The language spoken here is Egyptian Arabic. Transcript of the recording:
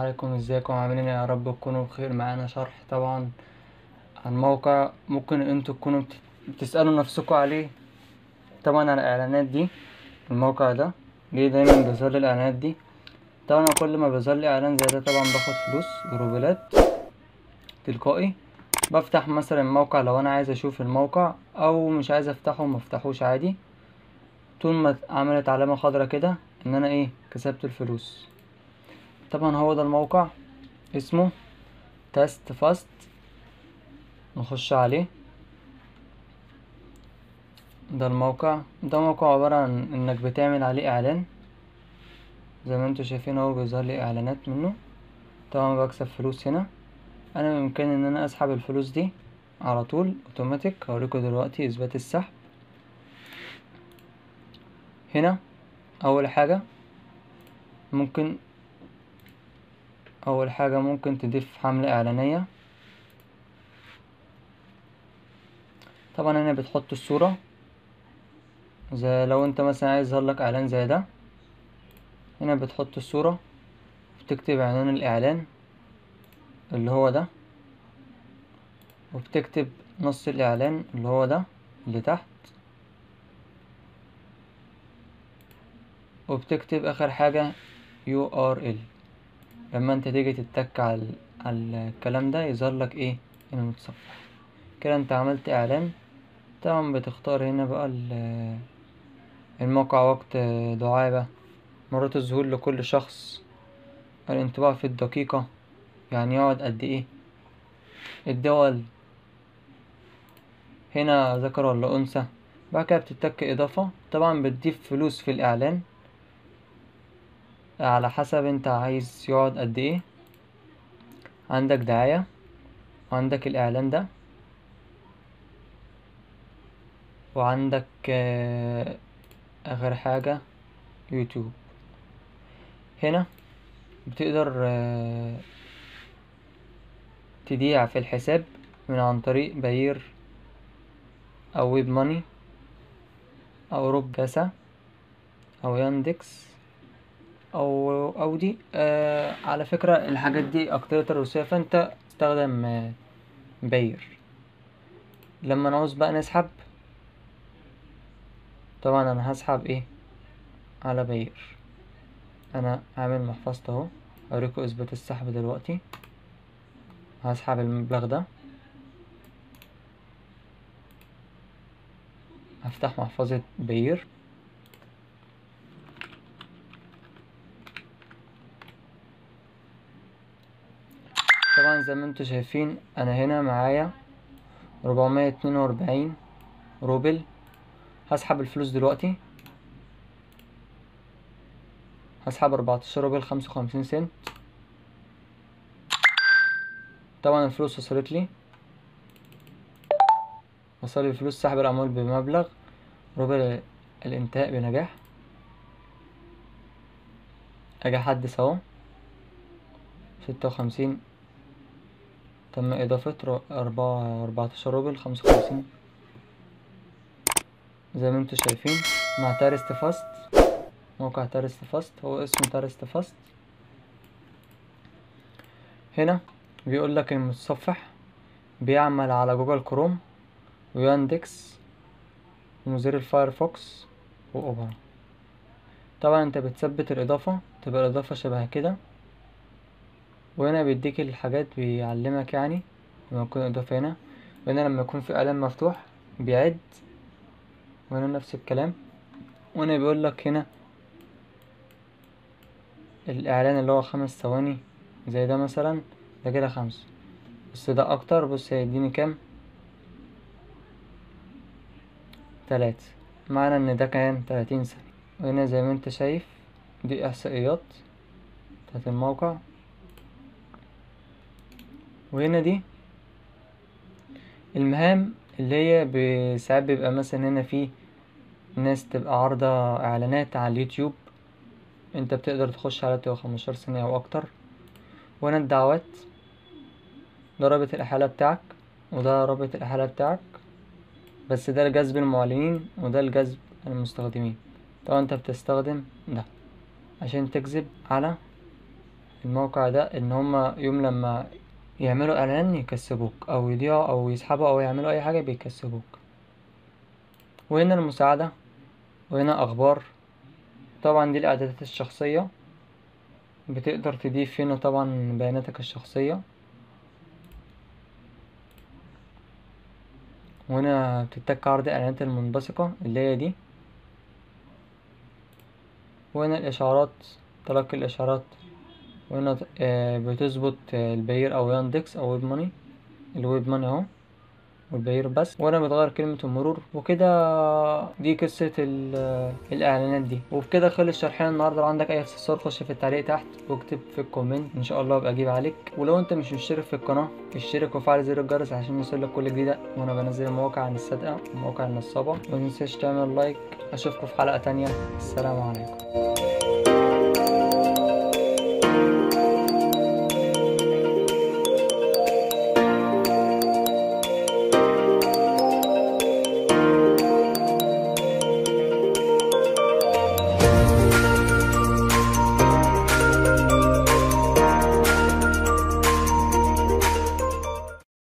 عليكم ازيكم عاملين ايه يا رب تكونوا بخير معانا شرح طبعا عن موقع ممكن انتوا تكونوا بت- بتسألوا نفسكوا عليه طبعا على الاعلانات دي الموقع ده ليه دايما بيظهر لي الاعلانات دي طبعا أنا كل ما بيظهر لي اعلان زي ده طبعا باخد فلوس جروبلات تلقائي بفتح مثلا الموقع لو انا عايز اشوف الموقع او مش عايز افتحه مفتحوش عادي طول ما عملت علامة خضرا كده ان انا ايه كسبت الفلوس طبعا هو ده الموقع اسمه تيست فاست نخش عليه ده الموقع ده موقع عبارة عن انك بتعمل عليه اعلان زي ما انتوا شايفين اهو بيظهر لي اعلانات منه طبعا بكسب فلوس هنا انا بامكاني ان انا اسحب الفلوس دي على طول اوتوماتيك هوريكم دلوقتي اثبات السحب هنا اول حاجة ممكن اول حاجة ممكن تضيف حملة اعلانية طبعا هنا بتحط الصورة زي لو انت مثلا عايز يظهرلك اعلان زي ده هنا بتحط الصورة وبتكتب عنوان الاعلان اللي هو ده وبتكتب نص الاعلان اللي هو ده اللي تحت وبتكتب اخر حاجة URL لما انت تيجي تتك على ال- على الكلام ده يظهر لك ايه المتصفح كده انت عملت اعلان طبعا بتختار هنا بقى ال- الموقع وقت دعابة مرات الظهور لكل شخص الانطباع في الدقيقة يعني يقعد قد ايه الدول هنا ذكر ولا انثى بعد كده بتتك اضافة طبعا بتضيف فلوس في الاعلان على حسب انت عايز يقعد قد ايه عندك دعاية وعندك الاعلان ده وعندك آه، اخر حاجة يوتيوب هنا بتقدر آه، تبيع في الحساب من عن طريق باير او ويب ماني او روب جاسا او ياندكس او او دي آه على فكرة الحاجات دي اكترية الروسية فانت استخدم آه باير لما نعوز بقى نسحب طبعا انا هسحب ايه على باير انا عامل محفظة اهو اوريكم اثبات السحب دلوقتي هسحب المبلغ ده هفتح محفظة باير طبعا زي ما انتوا شايفين انا هنا معايا ربعمية اتنين واربعين روبل هسحب الفلوس دلوقتي هسحب اربعتاشر روبل خمسة وخمسين سنت طبعا الفلوس وصلت لي وصل لي فلوس سحب الأموال بمبلغ روبل الانتهاء بنجاح أجي أحدث أهو ستة وخمسين تم إضافة رو- أربعة أربعتاشر روبل خمسة وخمسين زي ما انتوا شايفين مع تارست فاست موقع تارست فاست هو اسمه تارست فاست هنا بيقول لك المتصفح بيعمل على جوجل كروم وياندكس ومزير الفايرفوكس وأوبرا طبعا انت بتثبت الإضافة تبقى الإضافة شبه كده وهنا بيديك الحاجات بيعلمك يعني لما يكون إضافة هنا وهنا لما يكون في إعلان مفتوح بيعد وهنا نفس الكلام وهنا بيقول لك هنا الإعلان اللي هو خمس ثواني زي ده مثلا ده كده خمسة بس ده أكتر بص هيديني كام تلاتة معنى إن ده كان تلاتين ثانية وهنا زي ما انت شايف دي إحصائيات بتاعت الموقع وهنا دي المهام اللي هي ب- ساعات بيبقى مثلا هنا في ناس تبقى عارضة إعلانات على اليوتيوب انت بتقدر تخش على تبقى خمستاشر ثانية أو أكتر وهنا الدعوات ده رابط الإحالة بتاعك وده رابط الإحالة بتاعك بس ده لجذب المعلنين وده لجذب المستخدمين طبعا انت بتستخدم ده عشان تجذب على الموقع ده ان هما يوم لما يعملوا اعلان يكسبوك او يضيعوا او يسحبوا او يعملوا اي حاجة بيكسبوك وهنا المساعدة وهنا اخبار طبعا دي الاعدادات الشخصية بتقدر تضيف هنا طبعا بياناتك الشخصية وهنا بتتك عرض الاعلانات المنبثقة اللي هي دي وهنا الاشعارات تلقي الاشعارات وهنا آه، بتظبط آه، البير او ياندكس او ويب ماني الويب ماني اهو والبير بس وانا بتغير كلمة المرور وكده دي قصة ال- الاعلانات دي وبكده خلص شرحنا النهاردة لو عندك اي استفسار خش في التعليق تحت واكتب في الكومنت ان شاء الله ابقى اجيب عليك ولو انت مش مشترك في القناة اشترك وفعل زر الجرس عشان يوصلك كل جديد وانا بنزل مواقع عن الصدقة ومواقع النصابة ومتنساش تعمل لايك اشوفكم في حلقة تانية السلام عليكم